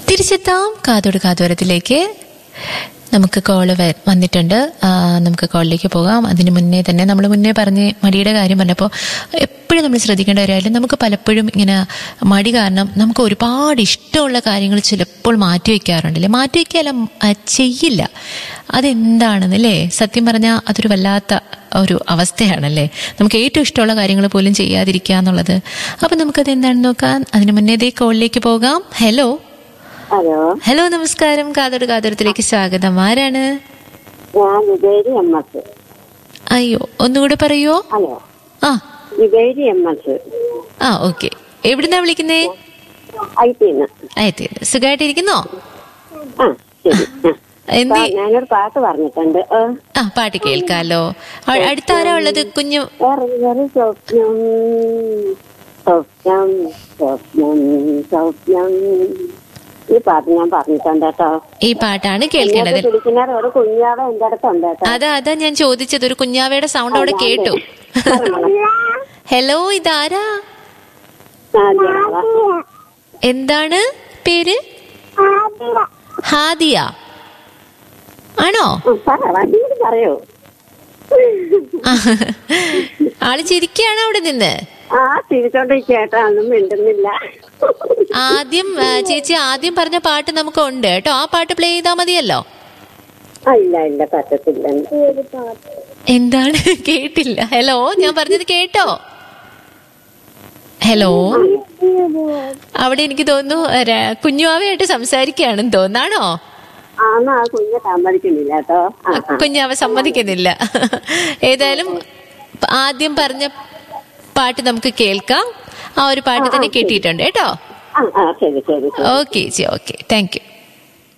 തിരിച്ചെത്താം കാതോട് കാതോരത്തിലേക്ക് നമുക്ക് കോള് വന്നിട്ടുണ്ട് ആ, നമുക്ക് കോളിലേക്ക് പോകാം അതിന് മുന്നേ തന്നെ നമ്മൾ മുന്നേ പറഞ്ഞ് മടിയുടെ കാര്യം പറഞ്ഞപ്പോൾ എപ്പോഴും നമ്മൾ ശ്രദ്ധിക്കേണ്ട ഒരു കാര്യം നമുക്ക് പലപ്പോഴും ഇങ്ങനെ മടി കാരണം നമുക്ക് ഒരുപാട് ഇഷ്ടമുള്ള കാര്യങ്ങൾ ചിലപ്പോൾ മാറ്റി വയ്ക്കാറുണ്ടല്ലേ മാറ്റി വയ്ക്കാല ചെയ്യില്ല അതെന്താണെന്നല്ലേ സത്യം പറഞ്ഞാൽ അതൊരു വല്ലാത്ത ഒരു അവസ്ഥയാണല്ലേ നമുക്ക് ഏറ്റവും ഇഷ്ടമുള്ള കാര്യങ്ങൾ പോലും ചെയ്യാതിരിക്കുക എന്നുള്ളത് അപ്പം നമുക്കത് എന്താണെന്ന് നോക്കാം അതിന് മുന്നേ ഇതേ കോളിലേക്ക് പോകാം ഹലോ ഹലോ ഹലോ നമസ്കാരം കാതോട് കാതോരത്തിലേക്ക് സ്വാഗതം ആരാണ് ഞാൻ വിവേരി എം എസ് അയ്യോ ഒന്നുകൂടെ പറയോ ഹലോ ആ വിവേരി എം എസ് ആ ഓക്കെ എവിടുന്നാ വിളിക്കുന്നേ ഐ ടിന്ന് അയത്തിയത് സുഖമായിട്ടിരിക്കുന്നോ ആ ശരി ആ. എന്ത് ആ, ഞാനൊരു പാട്ട് പറഞ്ഞിട്ടുണ്ട് ആ, ആ പാട്ട് കേൾക്കാലോ അ- അടുത്ത ആരാ ഉള്ളത് കുഞ്ഞു വേറെ വേറെ സ്വപ്നം സ്വപ്നം സ്വപ്നം സ്വപ്നം ഈ പാട്ട് ഞാൻ പറഞ്ഞിട്ടുണ്ട് കേട്ടോ ഈ പാട്ടാണ് കേൾക്കേണ്ടത് ഇങ്ങോട്ട് വിളിക്കുന്ന ഒരു കുഞ്ഞാവ എന്റെ അടുത്തുണ്ട് കേട്ടോ അതാ അതാ ഞാൻ ചോദിച്ചത് ഒരു കുഞ്ഞാവയുടെ സൗണ്ട് അവിടെ കേട്ടു ഹലോ ഇതാരാ ആദ്യമാവാ. എന്താണ് പേര് ഹാദിയ ആണോ ഉം, പറ വണ്ടിയിൽ പറയൂ ആ, ആള് ചിരിക്കുകയാണോ അവിടെ നിന്ന് ആ തിരിച്ചോണ്ട് കേട്ടാ ഒന്നും മിണ്ടുന്നില്ല ആദ്യം ആ, ചേച്ചി ആദ്യം പറഞ്ഞ പാട്ട് നമുക്ക് ഉണ്ട് കേട്ടോ ആ പാട്ട് പ്ലേ ചെയ്താൽ മതിയല്ലോ ആ, ഇല്ല ഇല്ല പറ്റത്തില്ല എന്താണ് കേട്ടില്ല ഹലോ ഞാൻ പറഞ്ഞത് കേട്ടോ ഹലോ അവിടെ എനിക്ക് തോന്നുന്നു ര- കുഞ്ഞുവാവയായിട്ട് സംസാരിക്കുകയാണെന്ന് തോന്നാണോ ആന്നാ ആ കുഞ്ഞ് സമ്മതിക്കുന്നില്ല കേട്ടോ ആ, ആ. കുഞ്ഞാവ സമ്മതിക്കുന്നില്ല ഏതായാലും ആദ്യം പറഞ്ഞ പാട്ട് നമുക്ക് കേൾക്കാം ആ ഒരു പാട്ട് തന്നെ കേട്ടിട്ടുണ്ട് കേട്ടോ ആ ആ ശരി ശരി ശരി ഓക്കെ ചേച്ചി ഓക്കെ താങ്ക് യു